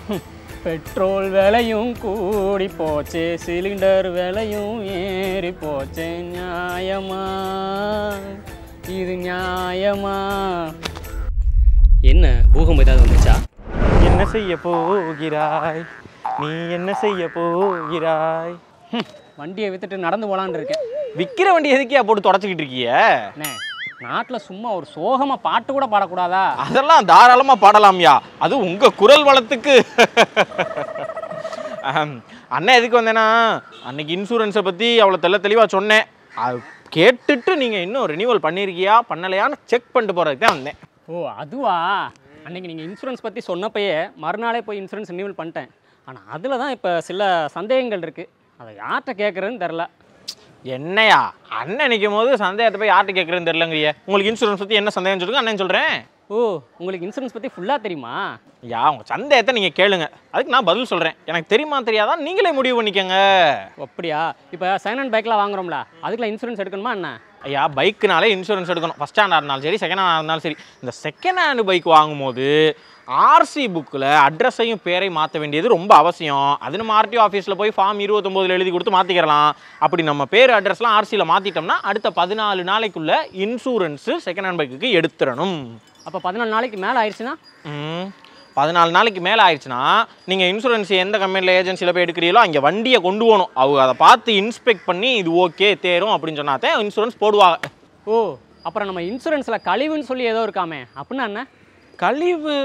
petrol விலையும் கூடி போச்சு சிலிண்டர் விலையும் ஏறி போச்சு நியாயமா இது நியாயமா என்ன பூகம் ஏதாவது வந்துச்சா என்ன செய்ய போகிறாய் நீ என்ன செய்ய போகிறாய் ஹம், வண்டியை வித்துட்டு நடந்து போலான்னு இருக்கேன் விக்கிற வண்டி எதுக்கியா போட்டு தொடச்சிக்கிட்டு இருக்கிய அண்ணே நாட்டில் சும்மா ஒரு சோகமாக பாட்டு கூட பாடக்கூடாதா அதெல்லாம் தாராளமா பாடலாம்யா அது உங்க குரல் வளத்துக்கு அஹம், அண்ணன் எதுக்கு வந்தேன்னா அன்னைக்கு இன்சூரன்ஸை பத்தி அவ்வளோ தெள்ள தெளிவா சொன்னேன் அது கேட்டுட்டு நீங்க இன்னும் ரினியூவல் பண்ணியிருக்கியா பண்ணலையான்னு செக் பண்ணிட்டு போறதுக்கு தான் வந்தேன் ஓ அதுவா அன்னைக்கு நீங்கள் இன்சூரன்ஸ் பற்றி சொன்னப்பயே மறுநாளே போய் இன்சூரன்ஸ் ரினியூவல் பண்ணிட்டேன் ஆனால் அதில் தான் இப்போ சில சந்தேகங்கள் இருக்குது அதை யார்கிட்ட கேட்குறதுன்னு தெரில என்னையா அண்ணன் நிற்கும் போது சந்தேகத்தை போய் யார்கிட்ட கேட்குறேன்னு தெரியலங்கய்யா உங்களுக்கு இன்சூரன்ஸ் பற்றி என்ன சந்தேகம் சொல்லுங்க அண்ணன் சொல்கிறேன் ஓ உங்களுக்கு இன்சூரன்ஸ் பற்றி ஃபுல்லாக தெரியுமா யா உங்கள் சந்தேகத்தை நீங்கள் கேளுங்க அதுக்கு நான் பதில் சொல்கிறேன் எனக்கு தெரியுமா தெரியாதா நீங்களே முடிவு பண்ணிக்கங்க ஓ, அப்படியா இப்போ செகண்ட் ஹேண்ட் பைக்லாம் வாங்குறோம்ல அதுக்குலாம் இன்சூரன்ஸ் எடுக்கணுமா என்ன ஐயா பைக்குனாலே இன்சூரன்ஸ் எடுக்கணும் ஃபஸ்ட் ஹேண்டாக இருந்தாலும் சரி செகண்ட் ஹேண்டாக இருந்தாலும் சரி இந்த செகண்ட் ஹேண்டு பைக் வாங்கும்போது ஆர்சி புக்கில் அட்ரஸையும் பேரையும் மாற்ற வேண்டியது ரொம்ப அவசியம் அது நம்ம ஆர்டிஓ ஆஃபீஸில் போய் ஃபார்ம் இருபத்தொம்போதில் எழுதி கொடுத்து மாற்றிக்கிறலாம் அப்படி நம்ம பேர் அட்ரஸ்லாம் ஆர்சியில் மாற்றிட்டோம்னா அடுத்த பதினாலு நாளைக்குள்ள இன்சூரன்ஸு செகண்ட் ஹேண்ட் பைக்குக்கு எடுத்துடணும் அப்போ பதினாலு நாளைக்கு மேலே ஆயிடுச்சுன்னா ம் பதினாலு நாளைக்கு மேலே ஆயிடுச்சுன்னா நீங்கள் இன்சூரன்ஸ் எந்த கம்பெனியில் ஏஜென்சியில் போய் எடுக்கிறீங்களோ அங்கே வண்டியை கொண்டு போகணும் அவங்க அதை பார்த்து இன்ஸ்பெக்ட் பண்ணி இது ஓகே தேரும் அப்படின்னு சொன்னா தான் இன்சூரன்ஸ் போடுவாங்க ஓ அப்புறம் நம்ம இன்சூரன்ஸில் கழிவுன்னு சொல்லி ஏதோ இருக்காமே அப்படின்னா என்ன கழிவு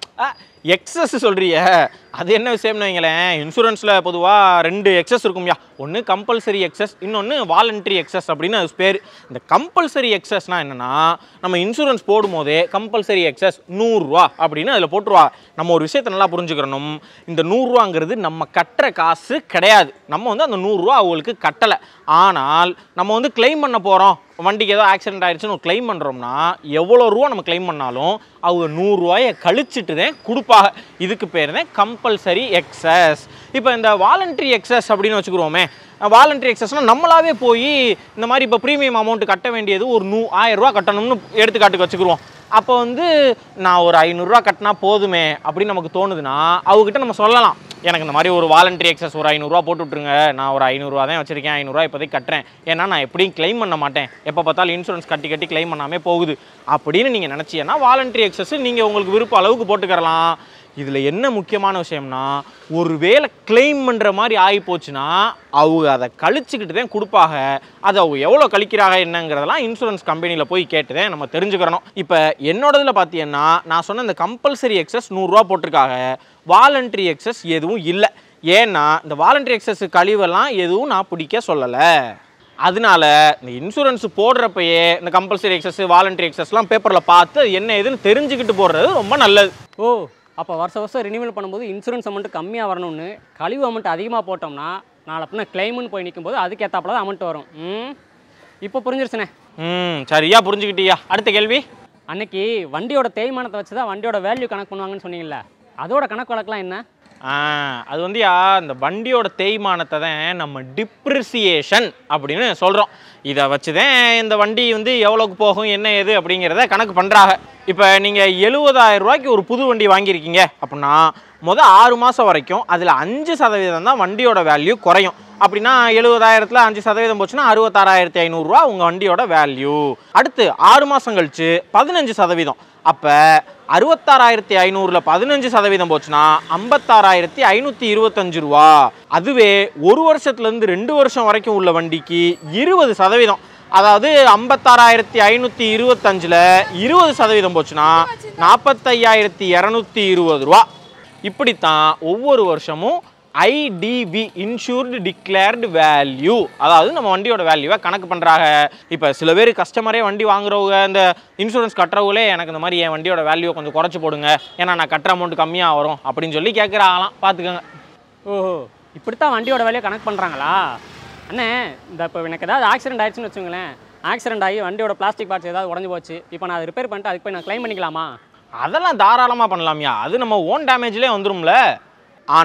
எக்ஸஸ் சொல்றிய அது என்ன விஷயம்னு வைங்களேன் இன்சூரன்ஸில் பொதுவாக ரெண்டு எக்ஸஸ் இருக்கும்யா ஒன்று கம்பல்சரி எக்ஸஸ் இன்னொன்று வாலண்டரி எக்ஸஸ் அப்படின்னு அது பேர் இந்த கம்பல்சரி எக்ஸஸ்னால் என்னென்னா நம்ம இன்சூரன்ஸ் போடும்போதே கம்பல்சரி எக்ஸஸ் நூறுரூவா அப்படின்னு அதில் போட்டுருவா நம்ம ஒரு விஷயத்தை நல்லா புரிஞ்சுக்கிறணும் இந்த நூறுரூவாங்கிறது நம்ம கட்டுற காசு கிடையாது நம்ம வந்து அந்த நூறுரூவா அவங்களுக்கு கட்டலை ஆனால் நம்ம வந்து கிளைம் பண்ண போகிறோம் வண்டிக்கு ஏதோ ஆக்சிடென்ட் ஆயிடுச்சுன்னு கிளைம் பண்ணுறோம்னா எவ்வளோ ரூபா நம்ம கிளைம் பண்ணாலும் அவங்க நூறுரூவாயை கழிச்சிட்டு தான் கொடுப்பாங்க இதுக்கு பேர் தான் கம்பல்சரி எக்ஸஸ் இப்போ இந்த வாலண்டரி எக்ஸஸ் அப்படின்னு வச்சுக்கிறோமே வாலண்டரி எக்ஸஸ்னால் நம்மளாவே போய் இந்த மாதிரி இப்போ ப்ரீமியம் அமௌண்ட் கட்ட வேண்டியது ஒரு நூ ஆயிரம் ரூபா கட்டணும்னு எடுத்துக்காட்டுக்கு வச்சுக்கிருவோம் அப்போ வந்து நான் ஒரு ஐநூறுரூவா கட்டினா போதுமே அப்படின்னு நமக்கு தோணுதுன்னா அவங்ககிட்ட நம்ம சொல்லலாம் எனக்கு இந்த மாதிரி ஒரு வாலண்டரி எக்ஸஸ் ஒரு ஐநூறுரூவா போட்டு விட்ருங்க நான் ஒரு ஐநூறுரூவா தான் வச்சிருக்கேன் ஐநூறுரூவா இப்போதைக்கு கட்டுறேன் ஏன்னா நான் எப்படியும் க்ளைம் பண்ண மாட்டேன் எப்போ பார்த்தாலும் இன்சூரன்ஸ் கட்டி கட்டி க்ளைம் பண்ணாமே போகுது அப்படின்னு நீங்கள் நினச்சீங்கன்னா வாலண்டரி எக்ஸஸ் நீங்கள் உங்களுக்கு விருப்ப அளவுக்கு போட்டுக்கறலாம் இதில் என்ன முக்கியமான விஷயம்னா ஒருவேளை கிளைம் பண்ணுற மாதிரி ஆகி போச்சுன்னா அவங்க அதை கழிச்சுக்கிட்டு தான் கொடுப்பாங்க அதை அவங்க எவ்வளோ கழிக்கிறாங்க என்னங்கிறதெல்லாம் இன்சூரன்ஸ் கம்பெனியில் போய் கேட்டு தான் நம்ம தெரிஞ்சுக்கிறணும் இப்போ என்னோடதில் பார்த்தீங்கன்னா நான் சொன்ன இந்த கம்பல்சரி எக்ஸஸ் நூறுரூவா போட்டிருக்காங்க வாலண்டரி எக்ஸஸ் எதுவும் இல்லை ஏன்னா இந்த வாலண்டரி எக்ஸஸ் கழிவெல்லாம் எதுவும் நான் பிடிக்க சொல்லலை அதனால இந்த இன்சூரன்ஸ் போடுறப்பயே இந்த கம்பல்சரி எக்ஸஸ் வாலண்டரி எக்ஸஸ்லாம் பேப்பரில் பார்த்து அது என்ன ஏதுன்னு தெரிஞ்சுக்கிட்டு போடுறது ரொம்ப நல்லது ஓ அப்போ வருஷம் வருஷம் ரினியூவல் பண்ணும்போது இன்சூரன்ஸ் அமௌண்ட் கம்மியாக வரணும்னு கழிவு அமௌண்ட் அதிகமாக போட்டோம்னா நாளை பின்ன கிளைம்னு போய் நிற்கும்போது அதுக்கு ஏற்றாப்புல தான் அமௌண்ட் வரும் ம் இப்போ புரிஞ்சிருச்சுண்ணே ம் சரியா புரிஞ்சுக்கிட்டியா அடுத்த கேள்வி அன்னைக்கு வண்டியோட தேய்மானத்தை வச்சு தான் வண்டியோட வேல்யூ கணக்கு பண்ணுவாங்கன்னு சொன்னீங்கல்ல அதோட கணக்கு வழக்கெல்லாம் என்ன ஆ அது வந்து யா இந்த வண்டியோட தேய்மானத்தை தான் நம்ம டிப்ரிசியேஷன் அப்படின்னு சொல்கிறோம் இதை வச்சு தான் இந்த வண்டி வந்து எவ்வளோக்கு போகும் என்ன ஏது அப்படிங்கிறத கணக்கு பண்ணுறாங்க இப்போ நீங்கள் எழுபதாயிரம் ரூபாய்க்கு ஒரு புது வண்டி வாங்கியிருக்கீங்க அப்படின்னா மொதல் ஆறு மாதம் வரைக்கும் அதில் அஞ்சு சதவீதம் தான் வண்டியோட வேல்யூ குறையும் அப்படின்னா எழுபதாயிரத்தில் அஞ்சு சதவீதம் போச்சுன்னா அறுபத்தாறாயிரத்தி ஐநூறுரூவா உங்கள் வண்டியோட வேல்யூ அடுத்து ஆறு மாதம் கழிச்சு பதினஞ்சு சதவீதம் அப்போ அறுபத்தாறாயிரத்தி ஐநூறுல பதினஞ்சு சதவீதம் போச்சுன்னா ஐம்பத்தாறாயிரத்தி ஐநூற்றி இருபத்தஞ்சு ரூபா அதுவே ஒரு வருஷத்துலேருந்து ரெண்டு வருஷம் வரைக்கும் உள்ள வண்டிக்கு இருபது சதவீதம் அதாவது ஐம்பத்தாறாயிரத்தி ஐநூற்றி இருபத்தஞ்சில் இருபது சதவீதம் போச்சுன்னா நாற்பத்தையாயிரத்தி இரநூத்தி இருபது ரூபா இப்படித்தான் ஒவ்வொரு வருஷமும் ஐடிவி இன்சூர்டு டிக்ளேர்டு வேல்யூ அதாவது நம்ம வண்டியோட வேல்யூவை கணக்கு பண்ணுறாங்க இப்போ சில பேர் கஸ்டமரே வண்டி வாங்குறவங்க இந்த இன்சூரன்ஸ் கட்டுறவங்களே எனக்கு இந்த மாதிரி என் வண்டியோட வேல்யூவை கொஞ்சம் குறைச்சி போடுங்க ஏன்னா நான் கட்டுற அமௌண்ட் கம்மியாக வரும் அப்படின்னு சொல்லி கேட்குறாங்களாம் பார்த்துக்கோங்க ஓஹோ இப்படித்தான் வண்டியோட வேலையை கணக்கு பண்ணுறாங்களா அண்ணே இந்த இப்போ எனக்கு ஏதாவது ஆக்சிடென்ட் ஆயிடுச்சுன்னு வச்சுங்களேன் ஆக்சிடென்ட் ஆகி வண்டியோட பிளாஸ்டிக் பார்ட்ஸ் ஏதாவது உடஞ்சி போச்சு இப்போ நான் அதை ரிப்பேர் பண்ணிட்டு அதுக்கு போய் நான் க்ளைம் பண்ணிக்கலாமா அதெல்லாம் தாராளமாக பண்ணலாம்யா அது நம்ம ஓன் டேமேஜ்லேயே வந்துரும்ல ஆனால்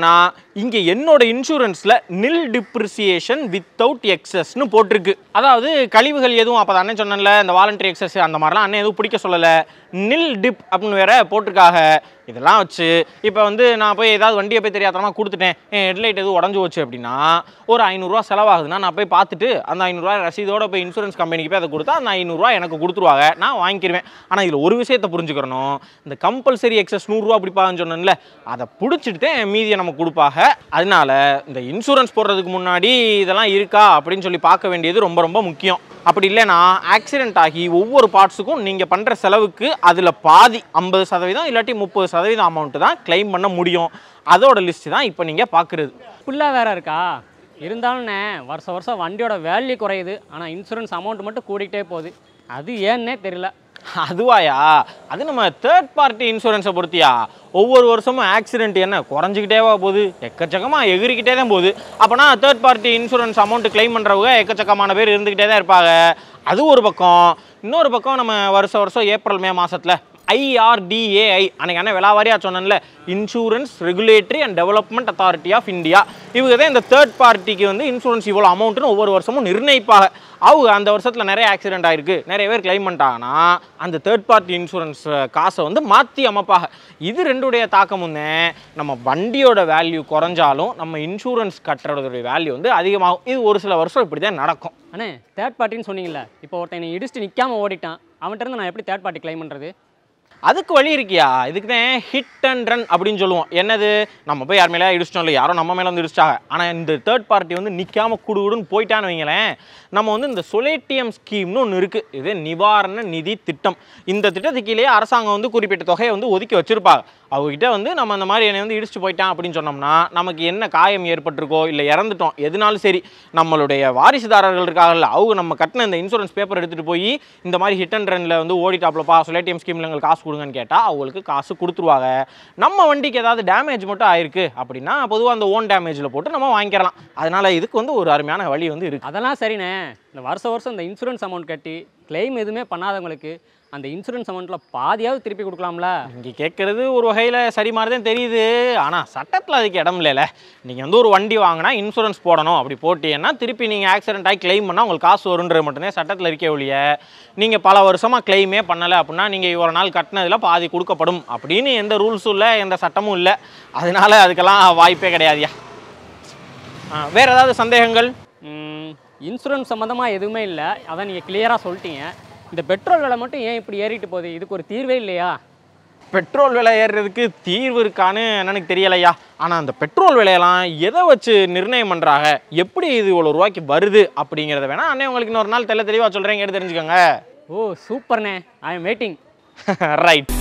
இங்கே என்னோட இன்சூரன்ஸில் நில் டிப்ரிசியேஷன் வித்தவுட் எக்ஸஸ்னு போட்டிருக்கு அதாவது கழிவுகள் எதுவும் அப்போ தானே சொன்னேன்ல இந்த வாலண்டரி எக்ஸஸ் அந்த மாதிரிலாம் அண்ணன் எதுவும் பிடிக்க சொல்லலை நில் டிப் அப்படின்னு வேற போட்டிருக்காக இதெல்லாம் வச்சு இப்போ வந்து நான் போய் ஏதாவது வண்டியை போய் தெரியாதனமா கொடுத்துட்டேன் என் ஹெட்லைட் எதுவும் உடஞ்சி போச்சு அப்படின்னா ஒரு ஐநூறுரூவா செலவாகுதுன்னா நான் போய் பார்த்துட்டு அந்த ஐநூறுரூவா ரசீதோட போய் இன்சூரன்ஸ் கம்பெனிக்கு போய் அதை கொடுத்தா அந்த ஐநூறுரூவா எனக்கு கொடுத்துருவாங்க நான் வாங்கிக்கிருவேன் ஆனால் இதில் ஒரு விஷயத்தை புரிஞ்சுக்கிறணும் இந்த கம்பல்சரி எக்ஸஸ் நூறுரூவா பிடிப்பாங்கன்னு சொன்னேன்ல அதை பிடிச்சிட்டு தான் மீதியை நம்ம கொடுப்பாங்க அதனால இந்த இன்சூரன்ஸ் போடுறதுக்கு முன்னாடி இதெல்லாம் இருக்கா அப்படின்னு சொல்லி பார்க்க வேண்டியது ரொம்ப ரொம்ப முக்கியம் அப்படி இல்லைன்னா ஆக்சிடென்ட் ஆகி ஒவ்வொரு பார்ட்ஸுக்கும் நீங்கள் பண்ணுற செலவுக்கு அதில் பாதி ஐம்பது சதவீதம் இல்லாட்டி முப்பது சதவீதம் அமௌண்ட்டு தான் கிளைம் பண்ண முடியும் அதோட லிஸ்ட் தான் இப்போ நீங்கள் பார்க்குறது ஃபுல்லாக வேற இருக்கா இருந்தாலும்ண்ணே வருஷம் வருஷம் வண்டியோட வேல்யூ குறையுது ஆனால் இன்சூரன்ஸ் அமௌண்ட் மட்டும் கூடிக்கிட்டே போகுது அது ஏன்னே தெரியல அதுவாயா அது நம்ம தேர்ட் பார்ட்டி இன்சூரன்ஸை பொறுத்தியா ஒவ்வொரு வருஷமும் ஆக்சிடென்ட் என்ன குறைஞ்சிக்கிட்டேவா போகுது எக்கச்சக்கமாக எகிரிக்கிட்டே தான் போகுது அப்போனா third party insurance amount claim பண்ணுறவங்க எக்கச்சக்கமான பேர் இருந்துக்கிட்டே தான் இருப்பாங்க அது ஒரு பக்கம் இன்னொரு பக்கம் நம்ம வருஷம் வருஷம் ஏப்ரல் மே மாதத்தில் ஐஆர்டிஏஐ அன்னைக்கு என்ன விலாவாரியா சொன்னேன்ல insurance regulatory and development authority of India இவங்க தான் இந்த தேர்ட் பார்ட்டிக்கு வந்து இன்சூரன்ஸ் இவ்வளோ அமௌண்ட்னு ஒவ்வொரு வருஷமும் நிர்ணயிப்பாங்க அவங்க அந்த வருஷத்தில் நிறைய ஆக்சிடென்ட் ஆயிருக்கு நிறைய பேர் கிளைம் பண்ணிட்டாங்கன்னா அந்த தேர்ட் பார்ட்டி இன்சூரன்ஸ் காசை வந்து மாற்றி அமைப்பாங்க இது ரெண்டுடைய தாக்கமும் தான் நம்ம வண்டியோட வேல்யூ குறைஞ்சாலும் நம்ம இன்சூரன்ஸ் கட்டுறதுடைய வேல்யூ வந்து அதிகமாகும் இது ஒரு சில வருஷம் இப்படி தான் நடக்கும் அண்ணே தேர்ட் பார்ட்டின்னு சொன்னீங்கல்ல இப்போ ஒருத்தன் என்னை இடிச்சுட்டு நிற்காம ஓடிட்டான் அவன்கிட்ட இருந்து நான் எப்படி தேர்ட் பார்ட்டி கிளைம் பண்ணுறது அதுக்கு வழி இருக்கியா இதுக்கு தான் ஹிட் அண்ட் ரன் அப்படின்னு சொல்லுவோம் என்னது நம்ம போய் யார் மேலே இடிச்சிட்டோம் இல்லை யாரோ நம்ம மேலே வந்து இடிச்சிட்டாங்க ஆனால் இந்த தேர்ட் பார்ட்டி வந்து நிற்காம குடுகுடுன்னு போயிட்டான்னு வைங்களேன் நம்ம வந்து இந்த சொலேட்டியம் ஸ்கீம்னு ஒன்று இருக்குது இது நிவாரண நிதி திட்டம் இந்த திட்டத்துக்கு கீழே அரசாங்கம் வந்து குறிப்பிட்ட தொகையை வந்து ஒதுக்கி வச்சிருப்பாங்க அவங்ககிட்ட வந்து நம்ம அந்த மாதிரி என்னை வந்து இடிச்சுட்டு போயிட்டான் அப்படின்னு சொன்னோம்னா நமக்கு என்ன காயம் ஏற்பட்டிருக்கோ இல்லை இறந்துட்டோம் எதுனாலும் சரி நம்மளுடைய வாரிசுதாரர்கள் இருக்காங்கல்ல அவங்க நம்ம கட்டின இந்த இன்சூரன்ஸ் பேப்பர் எடுத்துகிட்டு போய் இந்த மாதிரி ஹிட் அண்ட் ரன்ல வந்து ஓடிட்டாப்லப்பா சொலேட்டியம் ஸ்கீமில் எங்களுக்கு காசு கொடுங்கன்னு கேட்டால் அவங்களுக்கு காசு கொடுத்துருவாங்க நம்ம வண்டிக்கு ஏதாவது டேமேஜ் மட்டும் ஆயிருக்கு அப்படின்னா பொதுவாக அந்த ஓன் டேமேஜில் போட்டு நம்ம வாங்கிக்கலாம் அதனால இதுக்கு வந்து ஒரு அருமையான வழி வந்து இருக்கு அதெல்லாம் சரிண்ணே இந்த வருஷம் வருஷம் இந்த இன்சூரன்ஸ் அமௌண்ட் கட்டி கிளைம் எதுவுமே பண்ணாதவங்களுக்கு அந்த இன்சூரன்ஸ் அமௌண்ட்டில் பாதியாவது திருப்பி கொடுக்கலாம்ல இங்கே கேட்குறது ஒரு வகையில் சரி மாதிரி தான் தெரியுது ஆனால் சட்டத்தில் அதுக்கு இடம் இல்லைல்ல நீங்கள் வந்து ஒரு வண்டி வாங்கினா இன்சூரன்ஸ் போடணும் அப்படி போட்டீங்கன்னா திருப்பி நீங்கள் ஆக்சிடென்ட் ஆகி கிளைம் பண்ணால் உங்களுக்கு காசு வருன்றது மட்டும்தான் சட்டத்தில் இருக்கே ஒழிய நீங்கள் பல வருஷமாக கிளைமே பண்ணலை அப்படின்னா நீங்கள் இவ்வளோ நாள் கட்டினதில் பாதி கொடுக்கப்படும் அப்படின்னு எந்த ரூல்ஸும் இல்லை எந்த சட்டமும் இல்லை அதனால அதுக்கெல்லாம் வாய்ப்பே கிடையாதுயா ஆ, வேற ஏதாவது சந்தேகங்கள் இன்சூரன்ஸ் சம்மந்தமாக எதுவுமே இல்லை அதான் நீங்கள் கிளியராக சொல்லிட்டீங்க இந்த பெட்ரோல் விலை மட்டும் ஏன் இப்படி ஏறிட்டு போகுது இதுக்கு ஒரு தீர்வே இல்லையா பெட்ரோல் விலை ஏறுறதுக்கு தீர்வு இருக்கான்னு எனக்கு தெரியலையா ஆனால் அந்த பெட்ரோல் விலையெல்லாம் எதை வச்சு நிர்ணயம் பண்ணுறாங்க எப்படி இது இவ்வளோ ரூபாய்க்கு வருது அப்படிங்கிறத வேணா அண்ணே உங்களுக்கு இன்னொரு நாள் தெள்ள தெளிவாக சொல்கிறேன் கேட்டு தெரிஞ்சுக்கோங்க ஓ சூப்பர்ண்ணே ஐ எம் வெயிட்டிங் ரைட்